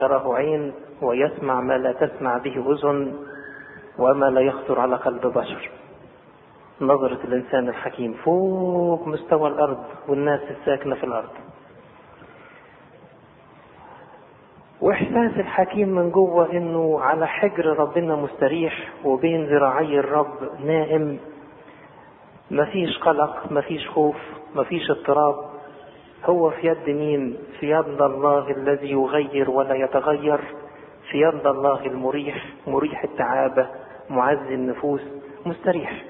يراه عين ويسمع ما لا تسمع به أذن وما لا يخطر على قلب بشر نظرة الإنسان الحكيم فوق مستوى الأرض والناس الساكنة في الأرض وإحساس الحكيم من جوه إنه على حجر ربنا مستريح وبين ذراعي الرب نائم مفيش قلق مفيش خوف مفيش اضطراب هو في يد مين في يد الله الذي يغير ولا يتغير في يد الله المريح مريح التعابة معزي النفوس مستريح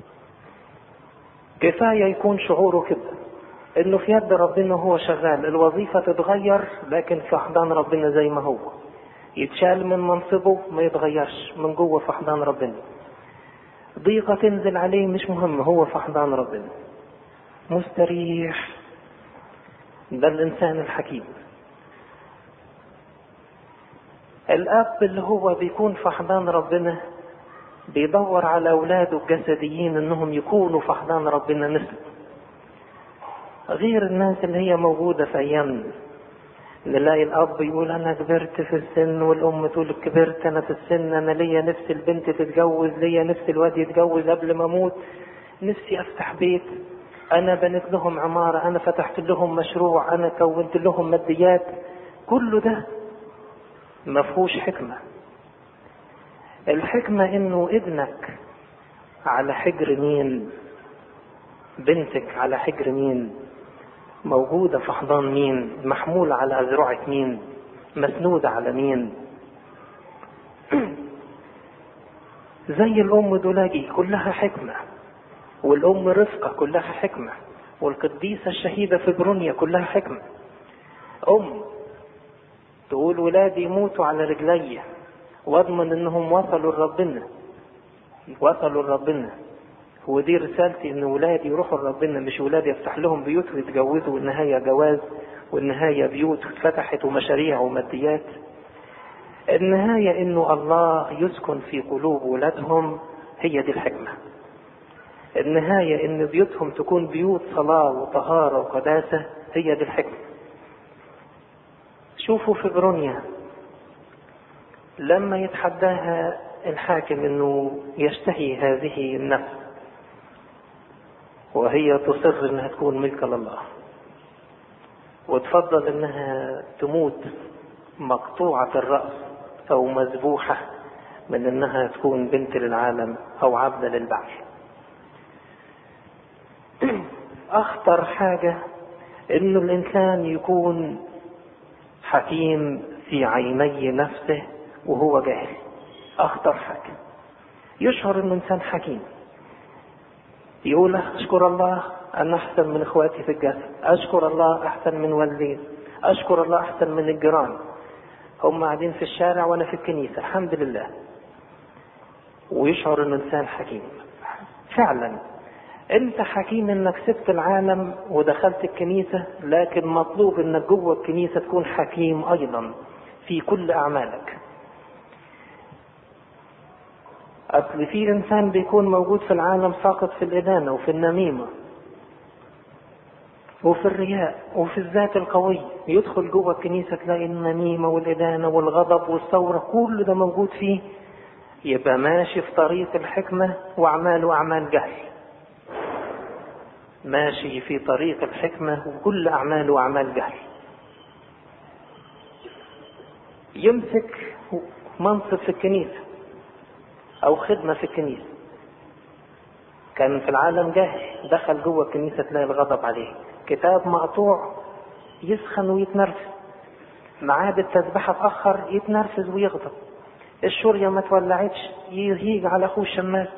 كفاية يكون شعوره كده انه في يد ربنا هو شغال الوظيفة تتغير لكن في احضان ربنا زي ما هو يتشال من منصبه ما يتغيرش من جوه في احضان ربنا ضيقة تنزل عليه مش مهم هو في احضان ربنا مستريح ده الانسان الحكيم الاب اللي هو بيكون في احضان ربنا بيدور على اولاده الجسديين انهم يكونوا في احضان ربنا مثله غير الناس اللي هي موجوده في ايامنا نلاقي الاب يقول انا كبرت في السن والام تقول كبرت انا في السن انا ليا نفس البنت تتجوز ليا نفس الواد يتجوز قبل ما اموت نفسي افتح بيت انا بنيت لهم عماره انا فتحت لهم مشروع انا كونت لهم ماديات كل ده ما فيهوش حكمه الحكمه انه ابنك على حجر مين بنتك على حجر مين موجودة في حضان مين محمولة على أذرعة مين مسنودة على مين زي الأم دولاجي كلها حكمة والأم رفقة كلها حكمة والقديسة الشهيدة في برونيا كلها حكمة أم تقول ولادي يموتوا على رجلي واضمن انهم وصلوا لربنا وصلوا لربنا ودي رسالتي ان ولادي يروحوا لربنا مش ولادي يفتح لهم بيوت ويتجوزوا والنهاية جواز والنهاية بيوت اتفتحت ومشاريع وماديات النهاية انه الله يسكن في قلوب ولادهم هي دي الحكمة النهاية ان بيوتهم تكون بيوت صلاة وطهارة وقداسة هي دي الحكمة شوفوا في برونيا لما يتحداها الحاكم انه يشتهي هذه النفس وهي تصر انها تكون ملك لله وتفضل انها تموت مقطوعة الرأس او مذبوحة من انها تكون بنت للعالم او عبدة للبعل اخطر حاجة انه الانسان يكون حكيم في عيني نفسه وهو جاهل اخطر حاجة يشعر انه انسان حكيم يقول اشكر الله انا احسن من اخواتي في الجسد اشكر الله احسن من والدي اشكر الله احسن من الجيران هم قاعدين في الشارع وانا في الكنيسة الحمد لله ويشعر انه انسان حكيم فعلا انت حكيم انك سبت العالم ودخلت الكنيسة لكن مطلوب انك جوه الكنيسة تكون حكيم ايضا في كل اعمالك اصل في انسان بيكون موجود في العالم ساقط في الادانه وفي النميمه وفي الرياء وفي الذات القوي يدخل جوه الكنيسه تلاقي النميمه والادانه والغضب والثوره كل ده موجود فيه يبقى ماشي في طريق الحكمه واعماله اعمال جهل ماشي في طريق الحكمه وكل اعماله اعمال جهل يمسك منصب في الكنيسه او خدمه في الكنيسه كان في العالم جاهل دخل جوه الكنيسه تلاقي الغضب عليه كتاب مقطوع يسخن ويتنرفز ميعاد التسبيحه اتاخر يتنرفز ويغضب الشوريه ما تولعتش يهيج على اخوه الشماس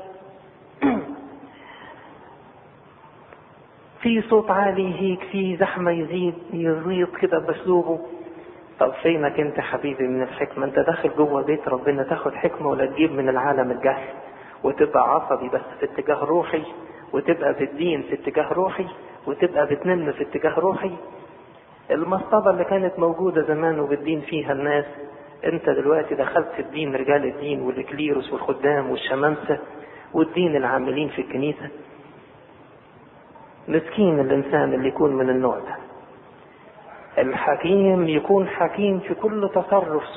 في صوت عالي يهيج في زحمه يزيد يزيد كده باسلوبه طب فينك انت حبيبي من الحكمة انت داخل جوه بيت ربنا تاخد حكمة ولا تجيب من العالم الجهل وتبقى عصبي بس في اتجاه روحي وتبقى في الدين في اتجاه روحي وتبقى بتنم في اتجاه روحي المصطبة اللي كانت موجودة زمان وبالدين فيها الناس انت دلوقتي دخلت في الدين رجال الدين والكليروس والخدام والشمامسة والدين العاملين في الكنيسة مسكين الانسان اللي يكون من النوع ده الحكيم يكون حكيم في كل تصرف